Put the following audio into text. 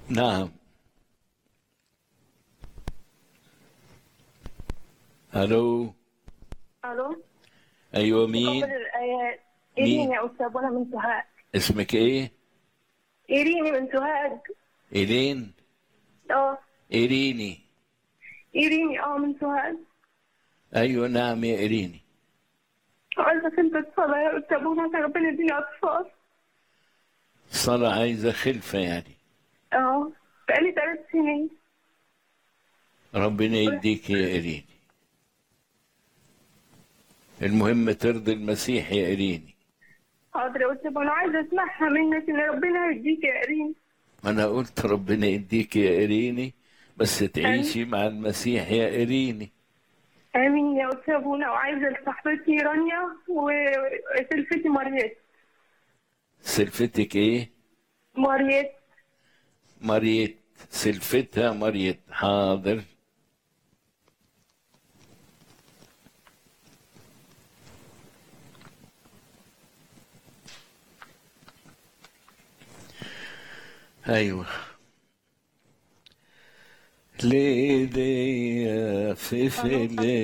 نعم الو الو ايوه مين قبل الايات مين؟ ايرين يا استاذ وانا من سوهاج اسمك ايه ايريني من سوهاج ايلين اه ايريني ايريني اه من سوهاج ايوه نعم يا ايريني عايزة انت الصلاة يا استاذ وانا عشان ربنا يديني اطفال صلاة عايزة خلفة يعني اه بقالي ثلاث سنين ربنا يديك يا إيريني المهم ترضي المسيح يا إيريني حاضر يا استاذ وانا عايزة اسمعها منك ان ربنا يديك يا ايرين أنا قلت ربنا يديك يا إيريني بس تعيشي مع المسيح يا إيريني امين يا استاذ وانا وعايزة لصاحبتي رانيا وسلفتي مريت سلفتك إيه مريت مريت سلفتها مريت حاضر أيوة ليدي في فيلي